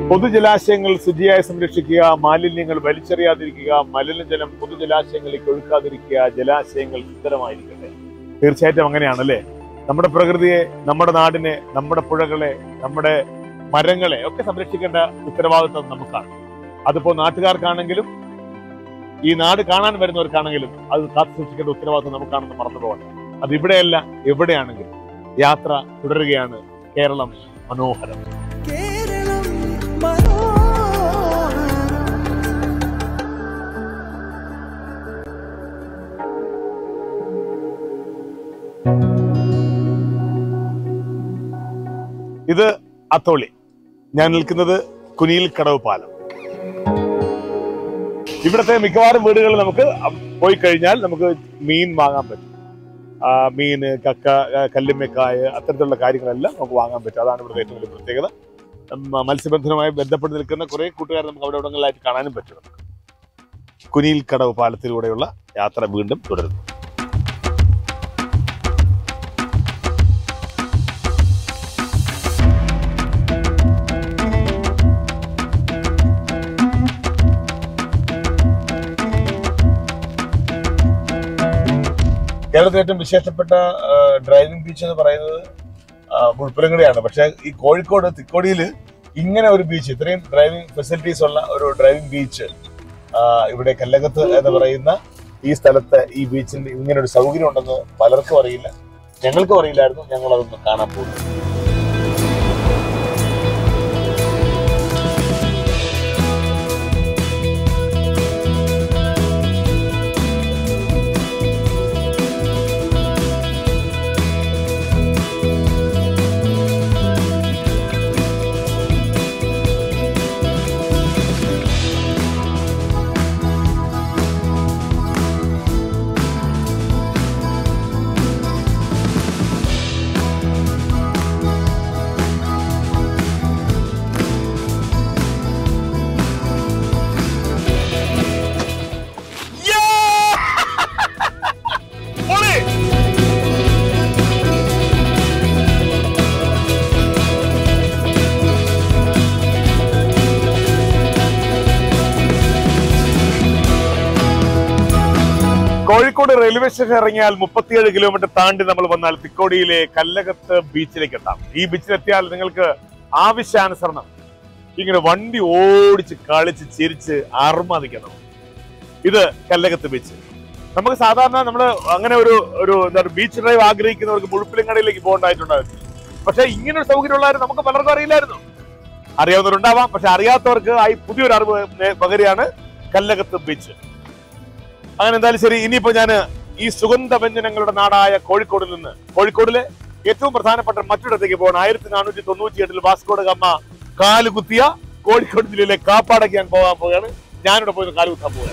പൊതുജലാശയങ്ങൾ ശുചിയായി സംരക്ഷിക്കുക മാലിന്യങ്ങൾ വലിച്ചെറിയാതിരിക്കുക മലിനജലം പൊതുജലാശയങ്ങളിലേക്ക് ഒഴുക്കാതിരിക്കുക ജലാശയങ്ങൾ സുന്ദരമായിരിക്കട്ടെ തീർച്ചയായിട്ടും അങ്ങനെയാണല്ലേ നമ്മുടെ പ്രകൃതിയെ നമ്മുടെ നാടിനെ നമ്മുടെ പുഴകളെ നമ്മുടെ മരങ്ങളെ ഒക്കെ സംരക്ഷിക്കേണ്ട ഉത്തരവാദിത്വം നമുക്കാണ് അതിപ്പോ നാട്ടുകാർക്കാണെങ്കിലും ഈ നാട് കാണാൻ വരുന്നവർക്കാണെങ്കിലും അത് കാത്തു സൂക്ഷിക്കേണ്ട ഉത്തരവാദിത്വം നമുക്കാണെന്ന് മറന്നു പോകണ്ട അത് ഇവിടെയല്ല എവിടെയാണെങ്കിലും യാത്ര തുടരുകയാണ് കേരളം മനോഹരം കേരളം മനോഹരം ഇത് അത്തോളി ഞാൻ നിൽക്കുന്നത് കുനിയിൽ കടവ് പാലം ഇവിടുത്തെ മിക്കവാറും വീടുകളിൽ നമുക്ക് പോയി കഴിഞ്ഞാൽ നമുക്ക് മീൻ വാങ്ങാൻ പറ്റും ആ, മീന് കക്ക ആ, കല്ലുമ്മക്കായ് അത്തരത്തിലുള്ള കാര്യങ്ങളെല്ലാം നമുക്ക് വാങ്ങാൻ പറ്റും അതാണ് ഇവിടുത്തെ ഏറ്റവും വലിയ പ്രത്യേകത ഉം, മത്സ്യബന്ധനവുമായി ബന്ധപ്പെട്ട് നിൽക്കുന്ന കുറെ കൂട്ടുകാരെ നമുക്ക് അവിടെ ഇവിടങ്ങളിലായിട്ട് കാണാനും പറ്റും നമുക്ക് കുനിയിൽ കടവ് പാലത്തിലൂടെയുള്ള യാത്ര വീണ്ടും തുടരുന്നു കേരളത്തിലെ ഏറ്റവും വിശേഷപ്പെട്ട ഡ്രൈവിംഗ് ബീച്ച് എന്ന് പറയുന്നത് ആ, മുൾപ്പുലങ്ങടിയാണ് പക്ഷെ ഈ കോഴിക്കോട് തിക്കോടിയിൽ ഇങ്ങനെ ഒരു ബീച്ച് ഇത്രയും ഡ്രൈവിംഗ് ഫെസിലിറ്റീസ് ഉള്ള ഒരു ഡ്രൈവിംഗ് ബീച്ച് ഇവിടെ കല്ലകത്ത് എന്ന് പറയുന്ന ഈ സ്ഥലത്ത് ഈ ബീച്ചിൽ ഇങ്ങനെ ഒരു സൗകര്യം ഉണ്ടെന്ന് പലർക്കും അറിയില്ല ഞങ്ങൾക്കും അറിയില്ലായിരുന്നു ഞങ്ങൾ അതൊന്ന് കാണാൻ പോകുന്നു കോഴിക്കോട് റെയിൽവേ സ്റ്റേഷൻ ഇറങ്ങിയാൽ മുപ്പത്തിയേഴ് കിലോമീറ്റർ താണ്ടി നമ്മൾ വന്നാൽ തിക്കോടിയിലെ കല്ലകത്ത് ബീച്ചിലേക്ക് എത്താം ഈ ബീച്ചിലെത്തിയാൽ നിങ്ങൾക്ക് ആവശ്യാനുസരണം ഇങ്ങനെ വണ്ടി ഓടിച്ച് കളിച്ച് ചിരിച്ച് ആർമാദിക്കണം ഇത് കല്ലകത്ത് ബീച്ച് നമുക്ക് സാധാരണ നമ്മൾ അങ്ങനെ ഒരു ഒരു എന്താ പറയുക ബീച്ച് ഡ്രൈവ് ആഗ്രഹിക്കുന്നവർക്ക് മുഴുപ്പിലങ്ങടയിലേക്ക് പോകേണ്ടതായിട്ടുണ്ടായിരുന്നു പക്ഷെ ഇങ്ങനെ ഒരു സൗകര്യമുള്ളവർ നമുക്ക് പലർക്കും അറിയില്ലായിരുന്നു അറിയാവുന്നവരുണ്ടാവാം പക്ഷെ അറിയാത്തവർക്ക് ആയി പുതിയൊരു അറിവ് നേ- പകരെയാണ് കല്ലകത്ത് ബീച്ച് അങ്ങനെ എന്തായാലും ശരി ഇനിയിപ്പോ ഞാൻ ഈ സുഗന്ധ വ്യഞ്ജനങ്ങളുടെ നാടായ കോഴിക്കോടിൽ നിന്ന് കോഴിക്കോടിലെ ഏറ്റവും പ്രധാനപ്പെട്ട മറ്റിടത്തേക്ക് പോകണം ആയിരത്തി നാനൂറ്റി തൊണ്ണൂറ്റി എട്ടിൽ വാസ്കോഡ് ഗമ്മ കാലുകുത്തിയ കോഴിക്കോട് ജില്ലയിലെ കാപ്പാടേക്ക് ഞാൻ പോകാൻ പോവുകയാണ് ഞാനിവിടെ പോയി കാലുകുത്താൻ പോവുകയാണ്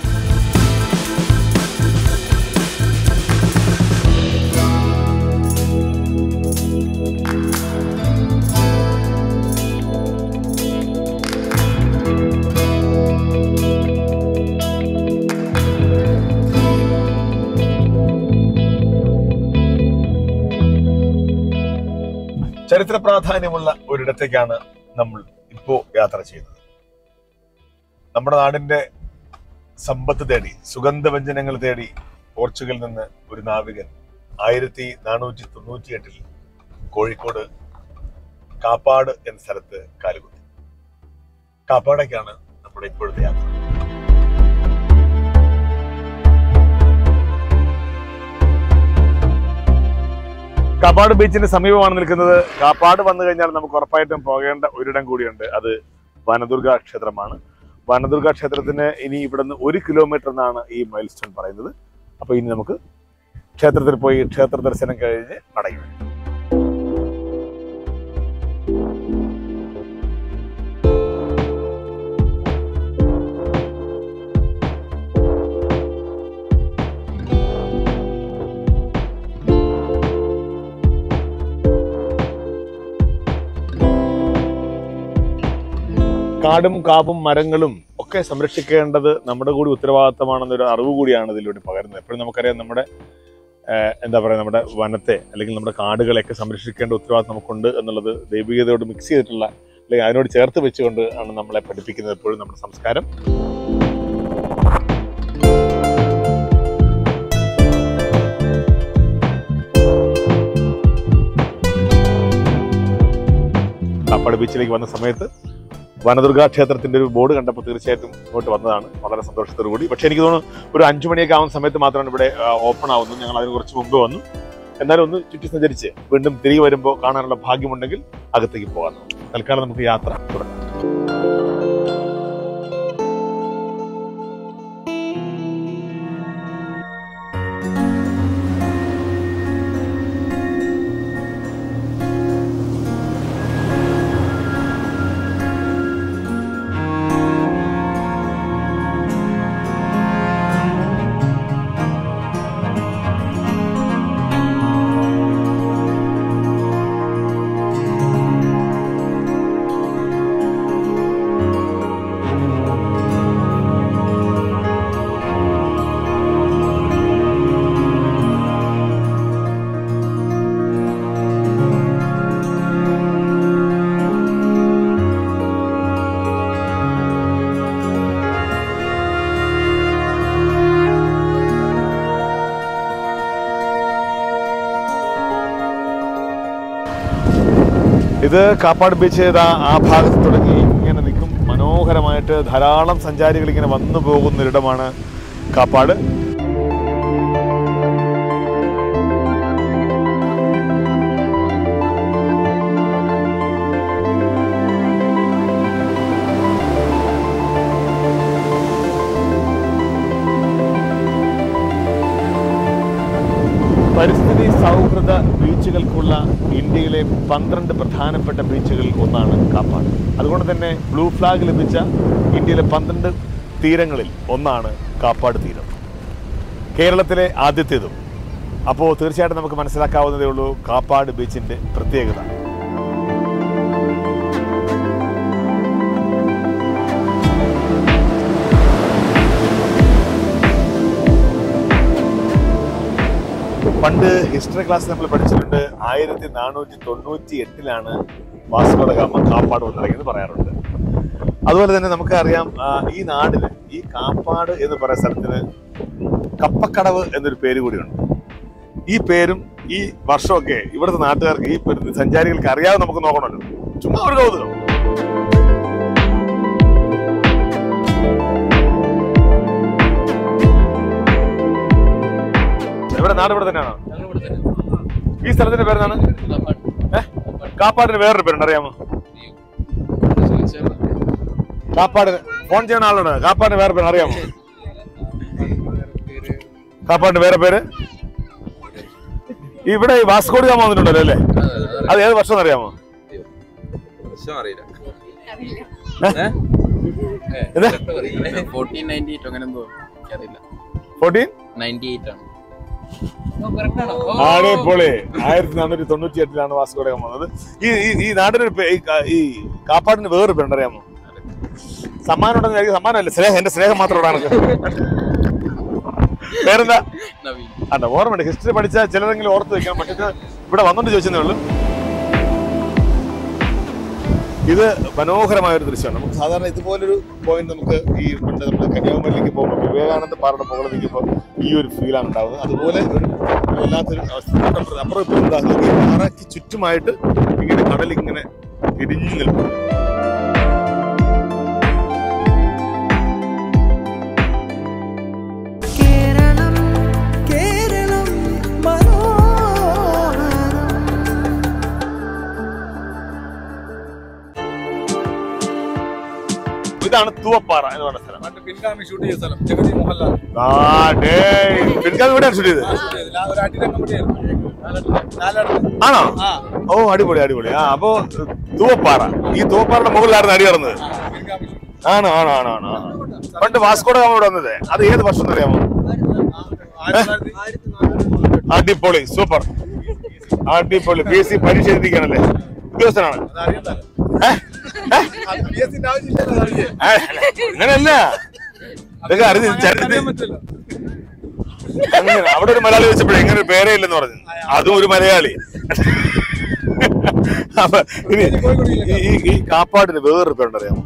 ചരിത്ര പ്രാധാന്യമുള്ള ഒരിടത്തേക്കാണ് നമ്മൾ ഇപ്പോ യാത്ര ചെയ്യുന്നത് നമ്മുടെ നാടിന്റെ സമ്പത്ത് തേടി സുഗന്ധവ്യഞ്ജനങ്ങൾ തേടി പോർച്ചുഗലിൽ നിന്ന് ഒരു നാവികൻ ആയിരത്തി നാനൂറ്റി തൊണ്ണൂറ്റി എട്ടിൽ കോഴിക്കോട് കാപ്പാട് എന്ന സ്ഥലത്ത് കാലുകുത്തി കാപ്പാടേക്കാണ് നമ്മുടെ ഇപ്പോഴത്തെ യാത്ര കാപ്പാട് ബീച്ചിന് സമീപമാണ് നിൽക്കുന്നത് കാപ്പാട് വന്നു കഴിഞ്ഞാൽ നമുക്ക് ഉറപ്പായിട്ടും പോകേണ്ട ഒരിടം കൂടിയുണ്ട് അത് വനദുർഗ ക്ഷേത്രമാണ് വനദുർഗ ക്ഷേത്രത്തിന് ഇനി ഇവിടുന്ന് ഒരു കിലോമീറ്റർ എന്നാണ് ഈ മൈൽ സ്റ്റോൺ പറയുന്നത് അപ്പൊ ഇനി നമുക്ക് ക്ഷേത്രത്തിൽ പോയി ക്ഷേത്ര ദർശനം കഴിഞ്ഞ് മടങ്ങി വരാം. കാടും കാവും മരങ്ങളും ഒക്കെ സംരക്ഷിക്കേണ്ടത് നമ്മുടെ കൂടി ഉത്തരവാദിത്തമാണെന്നൊരു അറിവ് കൂടിയാണ് ഇതിലൂടെ പകരുന്നത് എപ്പോഴും നമുക്കറിയാം നമ്മുടെ ഏഹ്, എന്താ പറയുക നമ്മുടെ വനത്തെ അല്ലെങ്കിൽ നമ്മുടെ കാടുകളെയൊക്കെ സംരക്ഷിക്കേണ്ട ഉത്തരവാദിത്തം നമുക്കുണ്ട് എന്നുള്ളത് ദൈവികതയോട് മിക്സ് ചെയ്തിട്ടുള്ള അല്ലെങ്കിൽ അതിനോട് ചേർത്ത് വെച്ചുകൊണ്ട് ആണ് നമ്മളെ പഠിപ്പിക്കുന്നത് എപ്പോഴും നമ്മുടെ സംസ്കാരം കാപ്പാട് ബീച്ചിലേക്ക് വന്ന സമയത്ത് വനദുർഗാ ക്ഷേത്രത്തിന്റെ ഒരു ബോർഡ് കണ്ടപ്പോൾ തീർച്ചയായിട്ടും ഇങ്ങോട്ട് വന്നതാണ് വളരെ സന്തോഷത്തോടു കൂടി പക്ഷേ എനിക്ക് തോന്നുന്നു ഒരു അഞ്ചു മണിയൊക്കെ ആവുന്ന സമയത്ത് മാത്രമാണ് ഇവിടെ ഓപ്പൺ ആവുന്നത് ഞങ്ങൾ അതിന് കുറച്ച് മുമ്പ് വന്നു എന്നാലും ഒന്ന് ചുറ്റി സഞ്ചരിച്ച് വീണ്ടും തിരികെ വരുമ്പോൾ കാണാനുള്ള ഭാഗ്യമുണ്ടെങ്കിൽ അകത്തേക്ക് പോകാം തൽക്കാലം നമുക്ക് യാത്ര തുടങ്ങാം ഇത് കാപ്പാട് ബീച്ച് ഇതാ ആ ഭാഗത്ത് തുടങ്ങി ഇങ്ങനെ നിൽക്കും മനോഹരമായിട്ട് ധാരാളം സഞ്ചാരികൾ ഇങ്ങനെ വന്നു പോകുന്ന ഒരിടമാണ് കാപ്പാട് പരിസ്ഥിതി സൗഹൃദ ബീച്ചുകൾക്കുള്ള ഇന്ത്യയിലെ പന്ത്രണ്ട് പ്രധാനപ്പെട്ട ബീച്ചുകളിൽ ഒന്നാണ് കാപ്പാട് അതുകൊണ്ട് തന്നെ ബ്ലൂ ഫ്ലാഗ് ലഭിച്ച ഇന്ത്യയിലെ പന്ത്രണ്ട് തീരങ്ങളിൽ ഒന്നാണ് കാപ്പാട് തീരം കേരളത്തിലെ ആദ്യത്തേതും അപ്പോൾ തീർച്ചയായിട്ടും നമുക്ക് മനസ്സിലാക്കാവുന്നതേ ഉള്ളൂ കാപ്പാട് ബീച്ചിന്റെ പ്രത്യേകത പണ്ട് ഹിസ്റ്ററി ക്ലാസ് നമ്മൾ പഠിച്ചിട്ടുണ്ട് ആയിരത്തി നാനൂറ്റി തൊണ്ണൂറ്റി എട്ടിലാണ് വാസ്കോഡ ഗാമ കാപ്പാട് വന്നിറങ്ങിയെന്ന് പറയാറുണ്ട് അതുപോലെ തന്നെ നമുക്കറിയാം ആ, ഈ നാടിന് ഈ കാപ്പാട് എന്ന് പറയുന്ന സ്ഥലത്തിന് കപ്പക്കടവ് എന്നൊരു പേര് കൂടിയുണ്ട് ഈ പേരും ഈ വർഷമൊക്കെ ഇവിടുത്തെ നാട്ടുകാർക്ക് ഈ പേര് സഞ്ചാരികൾക്ക് അറിയാതെ നമുക്ക് നോക്കണമല്ലോ ചുമ്മാ ഒരു കൗതുകം ഇവിടെ നാട് ഇവിടെ തന്നെയാണോ ഈ സ്ഥലത്തിന്റെ പേരെന്താണ് ഏഹ് കാപ്പാടിന് വേറൊരു പേരുണ്ട് അറിയാമോ കാപ്പാടിന് ഫോൺ ചെയ്യുന്ന ആളാണ് കാപ്പാടിന് വേറെ പേര് അറിയാമോ കാപ്പാടിന് വേറെ പേര് ഇവിടെ ഈ വാസ്കോഡ് ഗാമ വന്നിട്ടുണ്ടല്ലോ അല്ലേ അത് ഏത് വർഷം അറിയാമോ പ്രശ്നം അറിയില്ല ഇത്? ഫോർട്ടീൻ നയൻറ്റി എയ്റ്റ് അങ്ങനെ എന്തോ എനിക്കറിയില്ല ഫോർട്ടീൻ നയൻറ്റി എയ്റ്റ് ആണ് അടിപൊളി ആയിരത്തി നാനൂറ്റി തൊണ്ണൂറ്റി എട്ടിലാണ് വാസ്കോഡ ഗാമ വന്നത് ഈ ഈ- ഈ നാടിനൊരു പേ- ഈ കാ- ഈ കാപ്പാടിന് വേറൊരു പേരുണ്ട് അറിയാമോ സമ്മാനം ഉണ്ടെന്ന് എനിക്ക് സമ്മാനമല്ല സ്നേഹം എന്റെ സ്നേഹം മാത്രമാണ് പേരെന്താ നവീൻ അല്ല ഓർമ്മയുണ്ട് ഹിസ്റ്ററി പഠിച്ച ചിലരെങ്കിലും ഓർത്ത് വെക്കണം പക്ഷെ ഇത് ഇവിടെ വന്നോണ്ട് ചോദിച്ചതേ ഉള്ളൂ ഇത് മനോഹരമായ ഒരു ദൃശ്യമാണ് നമുക്ക് സാധാരണ ഇതുപോലൊരു പോയിന്റ് നമുക്ക് ഈ പണ്ട് നമ്മൾ കന്യാകുമാരിയിലേക്ക് പോകുമ്പോൾ വിവേകാനന്ദ പാറയുടെ മുകളിൽ നിൽക്കുമ്പോൾ ഈ ഒരു ഫീലാണ് ഉണ്ടാവുന്നത് അതുപോലെ ഒരു വല്ലാത്തൊരു അവസ്ഥ തൊട്ടപ്പുറത്ത് അപ്പുറം ഇപ്പം എന്താ ഈ പാറയ്ക്ക് ചുറ്റുമായിട്ട് ഇങ്ങനെ കടലിങ്ങനെ ഇടിഞ്ഞു നിൽക്കും കേരളം കേരളം മനോഹരം ഇതാണ് തൂവപ്പാറ എന്ന് പറഞ്ഞ സ്ഥലം പണ്ട് പിൻഗാമി ഷൂട്ട് ചെയ്ത സ്ഥലം ജഗതി മോഹൻലാൽ ആ ഡേ പിൻകാവ് ഇവിടെയാണ് ഷൂട്ട് ചെയ്തത് ഷൂട്ട് ചെയ്തത്. ആ ഒരു അടിയുടെ കമ്പനിയായിരുന്നു നാലാടത്ത് ആണോ ആ ഓ അടിപൊളി അടിപൊളി ആ അപ്പോ തൂവപ്പാറ ഈ തൂവപ്പാറയുടെ മുകളിലായിരുന്നു അടി നടന്നത് പിൻഗാമി ഷൂട്ട് ആണോ ആണോ ആണോ ആണോ ആണോ. പണ്ട് വാസ്കോഡ ഗാമ ഇവിടെ വന്നത് അത് ഏത് വർഷം എന്ന് അറിയാമോ ആയിരത്തി തൊള്ളായിരത്തി അടിപൊളി സൂപ്പർ അടിപൊളി പി എസ് സി പരീക്ഷ എഴുതിക്കാണല്ലേ ഉദ്യോഗസ്ഥനാണ് അത് അറിയണ്ടല്ലോ ഏ? ഏ? അത് പി എസ് സിന്റെ ആവശ്യമില്ല അത് അറിയേ ആ, അങ്ങനെയല്ല ഇതൊക്കെ അറിഞ്ഞ് ചരിത്ര അറിയാൻ പറ്റില്ല അങ്ങനെ അവിടെ ഒരു മലയാളി വെച്ചപ്പോഴേ ഇങ്ങനെ ഒരു പേരേ ഇല്ലെന്ന് പറഞ്ഞു അതും ഒരു മലയാളി അപ്പൊ ഇനി ഈ- ഈ- ഈ കാപ്പാടിന് വേറൊരു പേരുണ്ടറിയാമോ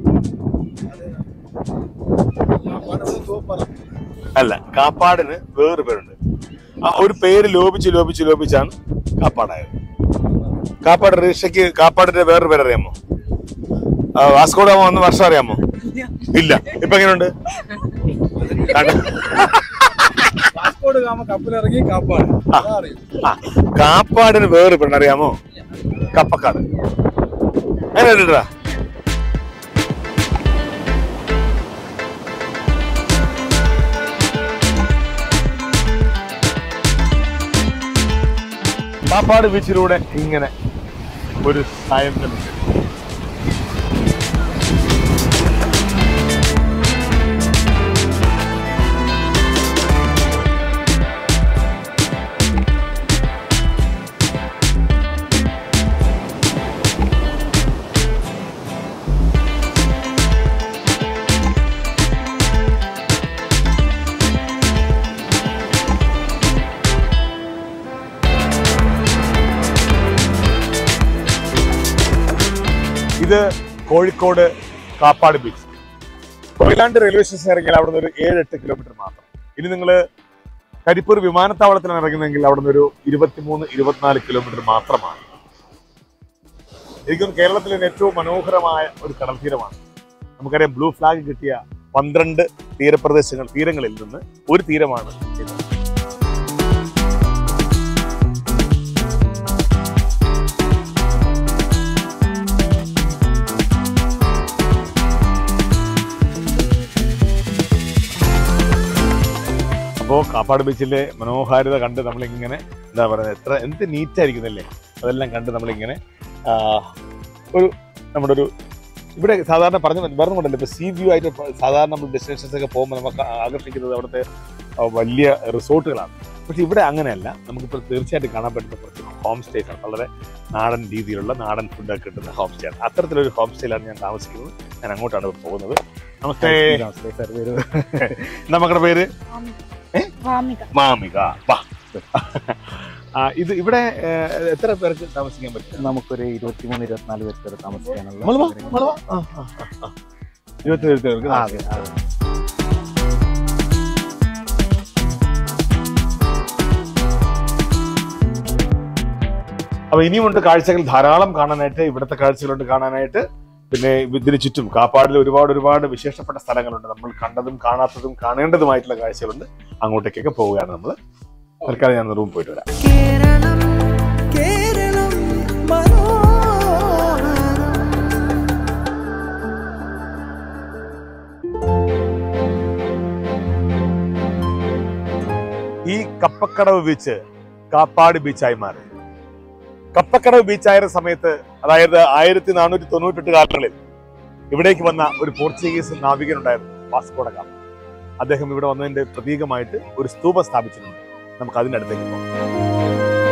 അല്ല കാപ്പാടിന് വേറൊരു പേരുണ്ട് ആ ഒരു പേര് ലോപിച്ച് ലോപിച്ച് ലോപിച്ചാണ് കാപ്പാടായത് കാപ്പാട് റീഷയ്ക്ക് കാപ്പാടിന്റെ വേറൊരു പേരറിയാമോ ആ, വാസ്കോഡാമോ വന്ന വർഷം അറിയാമോ ഇല്ല ഇപ്പൊ എങ്ങനെയുണ്ട് കണ്ട- പാസ്പോർട്ട് കാമ കപ്പലിറങ്ങി കാപ്പാട് അതാ അറിയും ആ, കാപ്പാടിന് വേറൊരു പെണ്ണറിയാമോ കപ്പക്കാട് എങ്ങനെയുണ്ടാ കാപ്പാട് ബീച്ചിലൂടെ ഇങ്ങനെ ഒരു സായന്തനം ഇത് Kozhikode Kappad beach Koyilandy railway station ഇറങ്ങിയാൽ അവിടെ നിന്ന് ഒരു ഏഴ് എട്ട് കിലോമീറ്റർ മാത്രം ഇനി നിങ്ങൾ കരിപ്പൂർ വിമാനത്താവളത്തിലാണ് ഇറങ്ങുന്നതെങ്കിൽ അവിടെ നിന്ന് ഒരു ഇരുപത്തിമൂന്ന് ഇരുപത്തിനാല് കിലോമീറ്റർ മാത്രമാണ് എനിക്കും കേരളത്തിലെ ഏറ്റവും മനോഹരമായ ഒരു കടൽ തീരമാണ് നമുക്കറിയാം ബ്ലൂ ഫ്ലാഗ് കിട്ടിയ പന്ത്രണ്ട് തീരപ്രദേശങ്ങൾ തീരങ്ങളിൽ നിന്ന് ഒരു തീരമാണ് ഇത് അപ്പോൾ കാപ്പാട് ബീച്ചിലെ മനോഹാരിത കണ്ട് നമ്മളിങ്ങനെ എന്താ പറയുക എത്ര എന്ത് നീറ്റായിരിക്കുന്നല്ലേ അതെല്ലാം കണ്ട് നമ്മളിങ്ങനെ ആ, ഒരു നമ്മുടെ ഒരു ഇവിടെ സാധാരണ പറഞ്ഞു പറഞ്ഞു കൊണ്ടല്ലോ ഇപ്പോൾ സീ വ്യൂ ആയിട്ട് ഇപ്പൊ സാധാരണ നമ്മൾ ഡെസ്റ്റിനേഷൻസ് ഒക്കെ പോകുമ്പോൾ നമുക്ക് ആകർഷിക്കുന്നത് അവിടുത്തെ ആ, വലിയ റിസോർട്ടുകളാണ് പക്ഷെ ഇവിടെ അങ്ങനെയല്ല നമുക്കിപ്പോൾ തീർച്ചയായിട്ടും കാണാൻ പറ്റുന്ന കുറച്ച് ഹോം സ്റ്റേസ് ആണ് വളരെ നാടൻ രീതിയിലുള്ള നാടൻ ഫുഡൊക്കെ കിട്ടുന്ന ഹോം സ്റ്റേ ആണ് അത്തരത്തിലൊരു ഹോം സ്റ്റേയിലാണ് ഞാൻ താമസിക്കുന്നത് ഞാൻ അങ്ങോട്ടാണ് ഇപ്പോൾ പോകുന്നത് നമസ്തേ നമ്മുടെ പേര് വാമിക മാമിക വാ ആ, ഇത് ഇവിടെ ഏഹ്, എത്ര പേർക്ക് താമസിക്കാൻ പറ്റും നമുക്കൊരു ഇരുപത്തിമൂന്ന് ഇരുപത്തിനാല് പേർക്ക് വരെ താമസിക്കാനുള്ള നമ്മള് വാ, സൗകര്യം. നമ്മള് വാ. ആ, ആ, ആ, ആ. ഇരുപത്തിയേഴ് പേർക്ക് ആ, താമസിക്കാം. അതെ അതെ അപ്പൊ ഇനിയുമുണ്ട് കാഴ്ചകൾ ധാരാളം കാണാനായിട്ട് ഇവിടുത്തെ കാഴ്ചകളുണ്ട് കാണാനായിട്ട് പിന്നെ ഇതിന് ചുറ്റും കാപ്പാടിൽ ഒരുപാട് ഒരുപാട് വിശേഷപ്പെട്ട സ്ഥലങ്ങളുണ്ട് നമ്മൾ കണ്ടതും കാണാത്തതും കാണേണ്ടതുമായിട്ടുള്ള കാഴ്ചകളുണ്ട് അങ്ങോട്ടേക്കൊക്കെ പോവുകയാണ് നമ്മൾ തൽക്കാലം ഞാൻ റൂം പോയിട്ട് വരാം കേരളം കേരളം മനോഹരം ഈ കപ്പക്കടവ് ബീച്ച് കാപ്പാട് ബീച്ചായി മാറി കപ്പക്കടവ് ബീച്ചായ സമയത്ത് അതായത് ആയിരത്തി നാനൂറ്റി തൊണ്ണൂറ്റെട്ട് കാലങ്ങളിൽ ഇവിടേക്ക് വന്ന ഒരു പോർച്ചുഗീസ് നാവികനുണ്ടായിരുന്നു വാസ്കോഡ ഗാമ അദ്ദേഹം ഇവിടെ വന്നതിന്റെ പ്രതീകമായിട്ട് ഒരു സ്തൂപം സ്ഥാപിച്ചിട്ടുണ്ട് നമുക്ക് അതിന്റെ അടുത്തേക്ക് പോകാം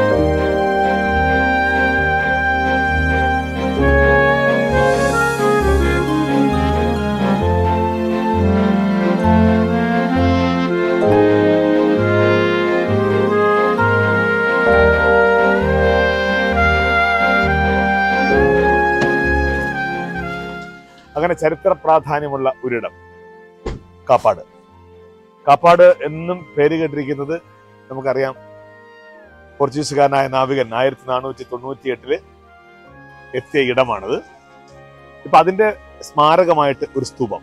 അങ്ങനെ ചരിത്ര പ്രാധാന്യമുള്ള ഒരിടം കാപ്പാട് കാപ്പാട് എന്നും പേര് കേട്ടിരിക്കുന്നത് നമുക്കറിയാം പോർച്ചുഗീസുകാരനായ നാവികൻ ആയിരത്തി നാനൂറ്റി തൊണ്ണൂറ്റി എട്ടില് എത്തിയ ഇടമാണിത് ഇപ്പൊ അതിന്റെ സ്മാരകമായിട്ട് ഒരു സ്തൂപം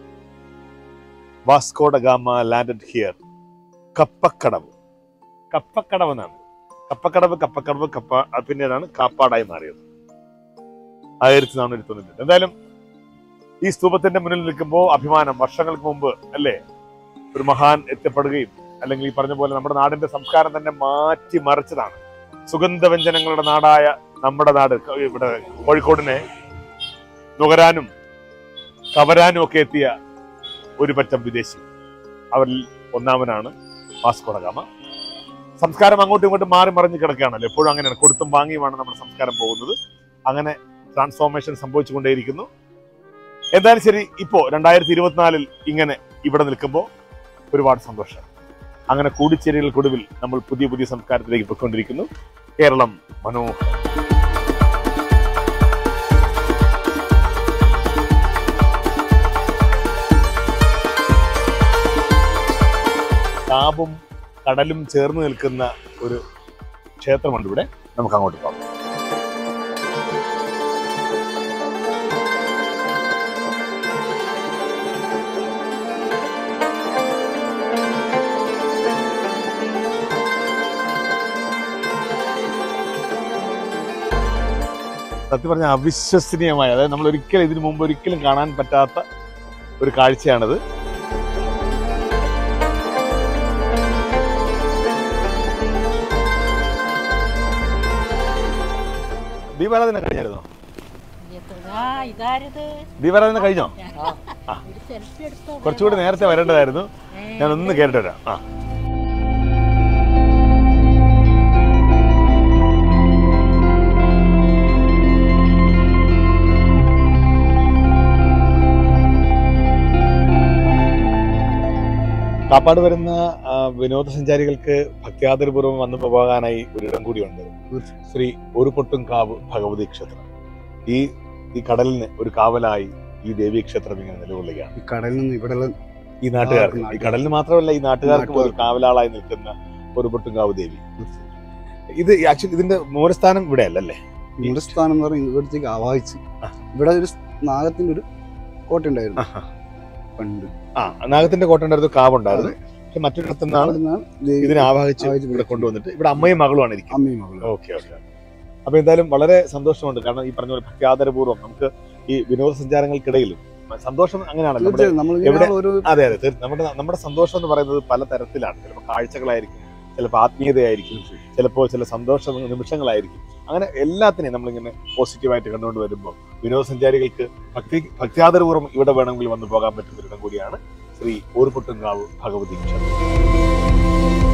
Vasco da Gama landed here Kappakkadavu Kappakkadavu എന്നാണ് കപ്പക്കടവ് കപ്പക്കടവ് കപ്പ അത് പിന്നീടാണ് കാപ്പാടായി മാറിയത് ആയിരത്തി നാനൂറ്റി തൊണ്ണൂറ്റി എന്തായാലും ഈ സ്തൂപത്തിന്റെ മുന്നിൽ നിൽക്കുമ്പോൾ അഭിമാനം വർഷങ്ങൾക്ക് മുമ്പ് അല്ലേ ഒരു മഹാൻ എത്തപ്പെടുകയും അല്ലെങ്കിൽ ഈ പറഞ്ഞ പോലെ നമ്മുടെ നാടിന്റെ സംസ്കാരം തന്നെ മാറ്റി മറിച്ചതാണ് സുഗന്ധവ്യഞ്ജനങ്ങളുടെ നാടായ നമ്മുടെ നാട് ക- ഇവിടെ കോഴിക്കോടിനെ നുകരാനും കവരാനും ഒക്കെ എത്തിയ ഒരു പറ്റം വിദേശി അവരിൽ ഒന്നാമനാണ് വാസ്കോഡ ഗാമ സംസ്കാരം അങ്ങോട്ടും ഇങ്ങോട്ടും മാറി മറിഞ്ഞ് കിടക്കുകയാണല്ലോ എപ്പോഴും അങ്ങനെയാണ് കൊടുത്തും വാങ്ങിയുമാണ് നമ്മുടെ സംസ്കാരം പോകുന്നത് അങ്ങനെ ട്രാൻസ്ഫോർമേഷൻ സംഭവിച്ചുകൊണ്ടേയിരിക്കുന്നു എന്തായാലും ശരി ഇപ്പോ രണ്ടായിരത്തി ഇരുപത്തിനാലിൽ ഇങ്ങനെ ഇവിടെ നിൽക്കുമ്പോൾ ഒരുപാട് സന്തോഷം അങ്ങനെ കൂടിച്ചേരികൾക്കൊടുവിൽ നമ്മൾ പുതിയ പുതിയ സംസ്കാരത്തിലേക്ക് പോയിക്കൊണ്ടിരിക്കുന്നു കേരളം മനോഹരം കാവും കടലും ചേർന്ന് നിൽക്കുന്ന ഒരു ക്ഷേത്രമുണ്ട് ഇവിടെ നമുക്ക് അങ്ങോട്ട് പോകാം സത്യം പറഞ്ഞാൽ അവിശ്വസനീയമായ അതായത് നമ്മൾ ഒരിക്കലും ഇതിനു മുമ്പ് ഒരിക്കലും കാണാൻ പറ്റാത്ത ഒരു കാഴ്ചയാണിത് ദീപാരാധന കഴിഞ്ഞായിരുന്നോ ആ ഇതാരത് ദീപാരാധന കഴിഞ്ഞോ ഒരു സെൽഫി എടുത്തോ കുറച്ചുകൂടി നേരത്തെ വരേണ്ടതായിരുന്നു ഞാൻ ഒന്ന് കേട്ടിട്ട് വരാം ആ കാപ്പാട് വരുന്ന ആ, വിനോദസഞ്ചാരികൾക്ക് ഭക്തിയാദരപൂർവ്വം വന്നു പോകാനായി ഒരിടം കൂടിയുണ്ട് ശ്രീ ഒരു പൊട്ടും കാവ് ഭഗവതി ക്ഷേത്രം ഈ ഈ കടലിന് ഒരു കാവലായി ഈ ദേവീ ക്ഷേത്രം ഇങ്ങനെ നിലകൊള്ളുകയാണ് ഈ കടലിൽ നിന്ന് ഇവിടെയുള്ള ഈ നാട്ടുകാർക്ക് ഈ കടലിന് മാത്രമല്ല ഈ നാട്ടുകാർക്ക് ഒരു നാട്ടുകാർക്ക്. കാവലാളായി നിൽക്കുന്ന ഒരു പൊട്ടുംകാവ് ദേവി ഇത് ആക്ച്വലി ഇതിന്റെ മൂലസ്ഥാനം ഇവിടെ അല്ലല്ലേ മൂലസ്ഥാനം എന്ന് പറയുന്നത് ഇവിടത്തേക്ക് ആവാഹിച്ച് ആ. ഇവിടെ ഒരു നാഗത്തിന്റെ ഒരു കോട്ട ഉണ്ടായിരുന്നു ആഹാ. പണ്ട് ആ നാഗത്തിന്റെ കോട്ട ഉണ്ടായിരുന്നു കാവുണ്ടായിരുന്നു പക്ഷെ മറ്റൊരിടത്തു നിന്നാണ് അവിടുന്നാണ് ദേവി ഇതിനെ ആവാഹിച്ച് ആവാഹിച്ച് ഇവിടെ കൊണ്ടുവന്നിട്ട് ഇവിടെ അമ്മയും മകളുമാണ് ഇരിക്കുന്നത് അമ്മയും മകളും ഓക്കെ ഓക്കെ അപ്പൊ എന്തായാലും വളരെ സന്തോഷമുണ്ട് കാരണം ഈ പറഞ്ഞ പോലെ ഭക്തിയാദരപൂർവ്വം നമുക്ക് ഈ വിനോദസഞ്ചാരങ്ങൾക്കിടയിലും സന്തോഷം അങ്ങനെയാണല്ലോ നമ്മുടെ തീർച്ചയായും നമ്മൾ എവിടെ- ഒരു അതെ അതെ തീർ- നമ്മുടെ നമ്മുടെ സന്തോഷം എന്ന് പറയുന്നത് പല തരത്തിലാണ് ചിലപ്പോൾ കാഴ്ചകളായിരിക്കും ചിലപ്പോൾ ആത്മീയതയായിരിക്കും ചിലപ്പോൾ ചില സന്തോഷ നിമിഷങ്ങളായിരിക്കും അങ്ങനെ എല്ലാത്തിനെയും നമ്മളിങ്ങനെ പോസിറ്റീവായിട്ട് കണ്ടുകൊണ്ട് വരുമ്പോൾ വിനോദസഞ്ചാരികൾക്ക് ഭക്തി ഭക്തിയാദരപൂർവ്വം ഇവിടെ വേണമെങ്കിൽ വന്നു പോകാൻ പറ്റുന്ന ഒരിടം കൂടിയാണ് ശ്രീ ഊർപൊട്ടുംകാവ് ഭഗവതി ക്ഷേത്രം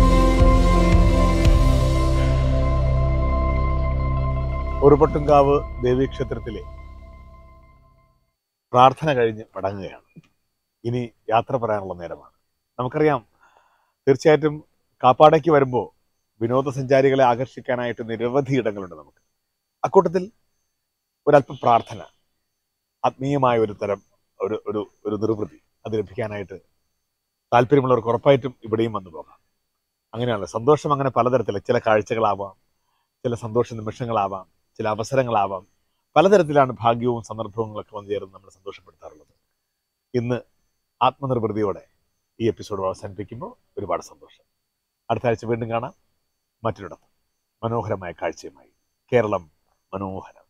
ഊർപൊട്ടുംകാവ് ദേവീക്ഷേത്രത്തിലെ പ്രാർത്ഥന കഴിഞ്ഞ് മടങ്ങുകയാണ് ഇനി യാത്ര പറയാനുള്ള നേരമാണ് നമുക്കറിയാം തീർച്ചയായിട്ടും കാപ്പാടയ്ക്ക് വരുമ്പോൾ വിനോദസഞ്ചാരികളെ ആകർഷിക്കാനായിട്ട് നിരവധി ഇടങ്ങളുണ്ട് നമുക്ക് അക്കൂട്ടത്തിൽ ഒരല്പം പ്രാർത്ഥന ആത്മീയമായ ഒരു തരം ഒരു ഒരു ഒരു നിർവൃതി അത് ലഭിക്കാനായിട്ട് താല്പര്യമുള്ളവർക്ക് ഉറപ്പായിട്ടും ഇവിടെയും വന്നു പോകാം അങ്ങനെയാണല്ലോ സന്തോഷം അങ്ങനെ പലതരത്തില് ചില കാഴ്ചകളാവാം ചില സന്തോഷ നിമിഷങ്ങളാവാം ചില അവസരങ്ങളാവാം പലതരത്തിലാണ് ഭാഗ്യവും സന്ദർഭങ്ങളൊക്കെ വന്നു ചേർന്ന് നമ്മളെ സന്തോഷപ്പെടുത്താറുള്ളത് ഇന്ന് ആത്മനിർവൃതിയോടെ ഈ എപ്പിസോഡ് അവസാനിപ്പിക്കുമ്പോൾ ഒരുപാട് സന്തോഷം അടുത്ത ആഴ്ച വീണ്ടും കാണാം മറ്റൊരിടത്ത് മനോഹരമായ കാഴ്ചയുമായി കേരളം മനോഹരം